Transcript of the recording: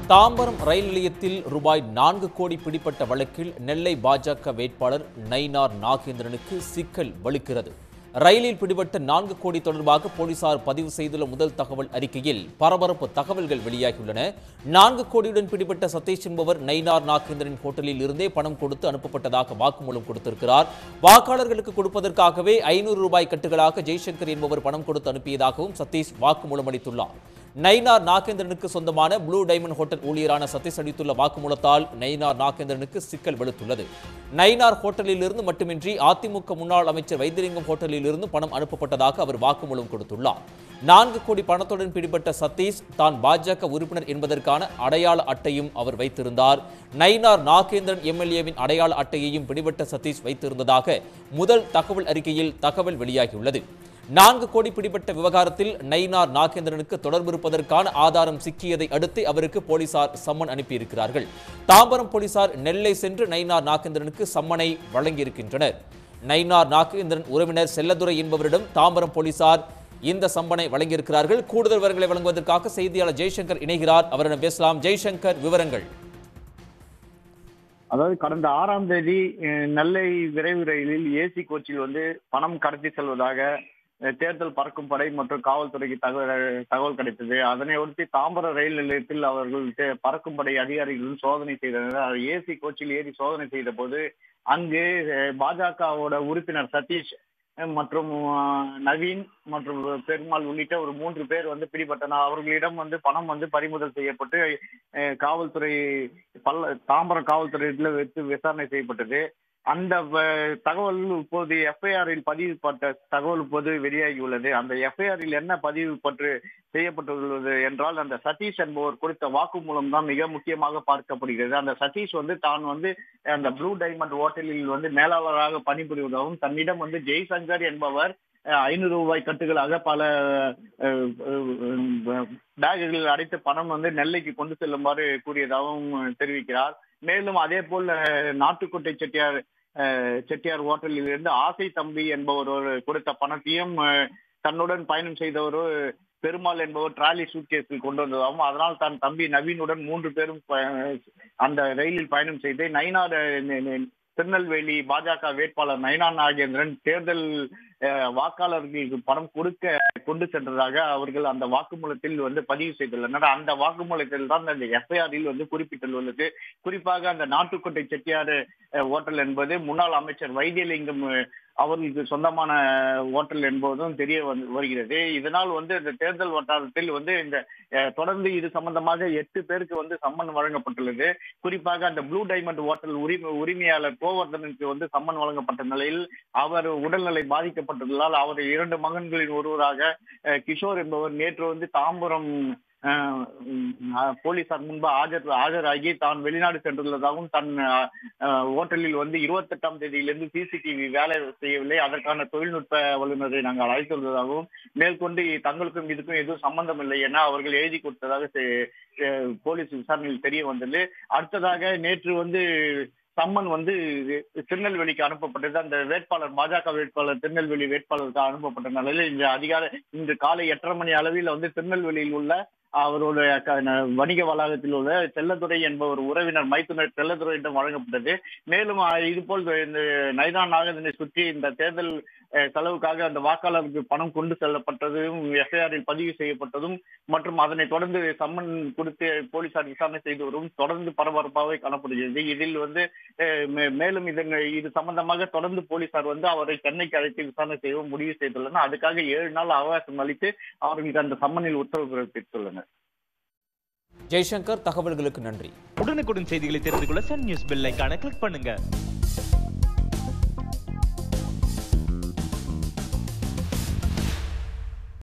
தாம்பரம் ரயில் நிலையத்தில் ரூபாய் நான்கு கோடி பிடிப்பட்ட வழக்கில் நெல்லை பாஜக வேட்பாளர் நயினார் நாகேந்திரனுக்கு சிக்கல் வலுக்கிறது ரயிலில் பிடிபட்ட நான்கு கோடி தொடர்பாக போலீசார் பதிவு செய்துள்ள முதல் தகவல் அறிக்கையில் பரபரப்பு தகவல்கள் வெளியாகியுள்ளன நான்கு கோடியுடன் பிடிபட்ட சதீஷ் என்பவர் நயினார் நாகேந்திரன் ஹோட்டலில் இருந்தே பணம் கொடுத்து அனுப்பப்பட்டதாக வாக்குமூலம் கொடுத்திருக்கிறார் வாக்காளர்களுக்கு கொடுப்பதற்காகவே ஐநூறு ரூபாய் கட்டுகளாக ஜெய்சங்கர் என்பவர் பணம் கொடுத்து அனுப்பியதாகவும் சதீஷ் வாக்குமூலம் அளித்துள்ளார் நயினார் நாகேந்திரனுக்கு சொந்தமான ப்ளூ டைமண்ட் ஹோட்டல் ஊழியரான சதீஷ் அளித்துள்ள வாக்குமூலத்தால் நயினார் நாகேந்திரனுக்கு சிக்கல் வெளுத்துள்ளது நயினார் ஹோட்டலில் இருந்து மட்டுமின்றி அதிமுக முன்னாள் அமைச்சர் வைத்திலிங்கம் ஹோட்டலில் இருந்து பணம் அனுப்பப்பட்டதாக அவர் வாக்குமூலம் கொடுத்துள்ளார் நான்கு கோடி பணத்துடன் பிடிபட்ட சதீஷ் தான் பாஜக உறுப்பினர் என்பதற்கான அடையாள அட்டையும் அவர் வைத்திருந்தார் நயினார் நாகேந்திரன் எம்எல்ஏவின் அடையாள அட்டையையும் பிடிபட்ட சதீஷ் வைத்திருந்ததாக முதல் தகவல் அறிக்கையில் தகவல் வெளியாகியுள்ளது நான்கு கோடி பிடிபட்ட விவகாரத்தில் நயினார் நாகேந்திரனுக்கு தொடர்பு இருப்பதற்கான ஆதாரம் சிக்கியதை அடுத்து அவருக்கு போலீசார் சம்மன் அனுப்பியிருக்கிறார்கள் தாம்பரம் போலீசார் நெல்லை சென்று நயினார் நாகேந்திரனுக்கு சம்மனை வழங்கியிருக்கின்றனர் நயினார் நாகேந்திரன் உறவினர் செல்லதுரை என்பவரிடம் தாம்பரம் போலீசார் இந்த சம்மனை வழங்கியிருக்கிறார்கள் கூடுதல் விவரங்களை வழங்குவதற்காக செய்தியாளர் ஜெய்சங்கர் இணைகிறார் அவரிடம் பேசலாம் ஜெய்சங்கர் விவரங்கள் அதாவது கடந்த ஆறாம் தேதி அஹ், நெல்லை விரைவு ரயிலில் ஏசி கோச்சில் வந்து பணம் கடத்தி செல்வதாக அஹ், தேர்தல் பறக்கும் படை மற்றும் காவல்துறைக்கு தகவல் தகவல் கிடைத்தது அதனை ஒட்டி தாம்பரம் ரயில் நிலையத்தில் அவர்கள் தே- பறக்கும் படை அதிகாரிகளும் சோதனை செய்தனர் ஏசி கோச்சில் ஏறி சோதனை செய்த போது அங்கு அஹ், பாஜகவோட உறுப்பினர் சதீஷ் அஹ், மற்றும் அஹ், நவீன் மற்றும் பெருமாள் உள்ளிட்ட ஒரு மூன்று பேர் வந்து பிடிபட்டனர் அவர்களிடம் வந்து பணம் வந்து பறிமுதல் செய்யப்பட்டு அஹ், காவல்துறை பல்ல தாம்பரம் காவல்துறையில வைத்து விசாரணை செய்யப்பட்டது அந்த வ- தகவல் இப்போது எஃப்ஐஆரில் பதிவுப்பட்ட தகவல் இப்போது வெளியாகியுள்ளது அந்த எஃப்ஐஆரில் என்ன பதிவு பற்று செய்யப்பட்டுள்ளது என்றால் அந்த சதீஷ் என்பவர் கொடுத்த வாக்குமூலம் தான் மிக முக்கியமாக பார்க்கப்படுகிறது அந்த சதீஷ் வந்து தான் வந்து அந்த ப்ளூ டைமண்ட் ஹோட்டலில் வந்து மேலாளராக பணிபுரிவதாகவும் தன்னிடம் வந்து ஜெய்சங்கர் என்பவர் அஹ், ஐநூறு ரூபாய் கட்டுகளாக பல அஹ், அஹ், பேக்குகளில் அடைத்த பணம் வந்து நெல்லைக்கு கொண்டு செல்லுமாறு கூறியதாகவும் தெரிவிக்கிறார் மேலும் அதே போல் அஹ், நாட்டுக்கோட்டை செட்டியார் அஹ், செட்டியார் ஹோட்டலில் இருந்து ஆசை தம்பி என்பவர் ஒரு கொடுத்த பணத்தையும் அஹ், தன்னுடன் பயணம் செய்தவர் பெருமாள் என்பவர் டிராலி சூட்கேஸில் கொண்டு வந்ததாகவும் அதனால் தன் தம்பி நவீனுடன் மூன்று பேரும் ப- அந்த ரயிலில் பயணம் செய்து நயினார் நெ- நெ- திருநெல்வேலி பாஜக வேட்பாளர் நயனா நாகேந்திரன் தேர்தல் அஹ், வாக்காளர்களுக்கு பணம் கொடுக்க கொண்டு சென்றதாக அவர்கள் அந்த வாக்குமூலத்தில் வந்து பதிவு செய்துள்ளனர் அந்த வாக்குமூலத்தில் தான் அந்த எஃப்ஐஆரில் வந்து குறிப்பிட்டுள்ளது குறிப்பாக அந்த நாட்டுக்கோட்டை செட்டியார் அஹ், ஹோட்டல் என்பது முன்னாள் அமைச்சர் வைத்தியலிங்கம் அஹ், அவர்களுக்கு சொந்தமான ஹோட்டல் என்பதும் தெரிய வந்து வருகிறது இதனால் வந்து இந்த தேர்தல் வட்டாரத்தில் வந்து இந்த அஹ், தொடர்ந்து இது சம்பந்தமாக எட்டு பேருக்கு வந்து சம்மன் வழங்கப்பட்டுள்ளது குறிப்பாக அந்த ப்ளூ டைமண்ட் ஹோட்டல் உரிமை உரிமையாளர் கோவர்தனுக்கு வந்து சம்மன் வழங்கப்பட்ட நிலையில் அவர் உடல்நிலை பாதிக்கப்பட்டதால் அவர் இரண்டு மகன்களின் ஒருவராக அஹ், கிஷோர் என்பவர் நேற்று வந்து தாம்பரம் அஹ், உம், அஹ், போலீசார் முன்பு ஆஜர் ஆஜராகி தான் வெளிநாடு சென்றுள்ளதாகவும் தன் அஹ், அஹ், ஹோட்டலில் வந்து இருபத்தெட்டாம் தேதியிலிருந்து சிசிடிவி வேலை செய்யவில்லை அதற்கான தொழில்நுட்ப வல்லுநரை நாங்கள் அழைத்துள்ளதாகவும் மேற்கொண்டு தங்களுக்கும் இதுக்கும் எதுவும் சம்பந்தம் இல்லை என அவர்கள் எழுதி கொடுத்ததாக தெ- அஹ், போலீஸ் விசாரணையில் தெரிய வந்தது அடுத்ததாக நேற்று வந்து சம்மன் வந்து திருநெல்வேலிக்கு அனுப்பப்பட்டது அந்த வேட்பாளர் பாஜக வேட்பாளர் திருநெல்வேலி வேட்பாளருக்கு அனுப்பப்பட்ட நிலையில் இன்று அதிகாலை இன்று காலை எட்டரை மணி அளவில் வந்து திருநெல்வேலியில் உள்ள அவருடைய க- ந- வணிக வளாகத்தில் உள்ள செல்லதுரை என்பவர் உறவினர் மைத்துனர் செல்லதுரையிடம் வழங்கப்பட்டது மேலும் அஹ், இதுபோல் இந்த நைனா நாகதனை சுற்றி இந்த தேர்தல் அஹ், செலவுக்காக அந்த வாக்காளருக்கு பணம் கொண்டு செல்லப்பட்டதும் எஃப்ஐஆரில் பதிவு செய்யப்பட்டதும் மற்றும் அதனை தொடர்ந்து சம்மன் கொடுத்து போலீசார் விசாரணை செய்து வரும் தொடர்ந்து பரபரப்பாகவே காணப்படுகிறது இதில் வந்து அஹ், மே- மேலும் இதன் இது சம்பந்தமாக தொடர்ந்து போலீசார் வந்து அவரை சென்னைக்கு அழைத்து விசாரணை செய்யவும் முடிவு செய்துள்ளனர் அதுக்காக ஏழு நாள் அவகாசம் அளித்து அவர்களுக்கு அந்த சம்மனில் உத்தரவு பிறப்பித்துள்ளனர் ஜெய்சங்கர் தகவல்களுக்கு நன்றி உடனுக்குடன் செய்திகளை தெரிந்து கொள்ள சன் நியூஸ் பெல் ஐகானை கிளிக் பண்ணுங்க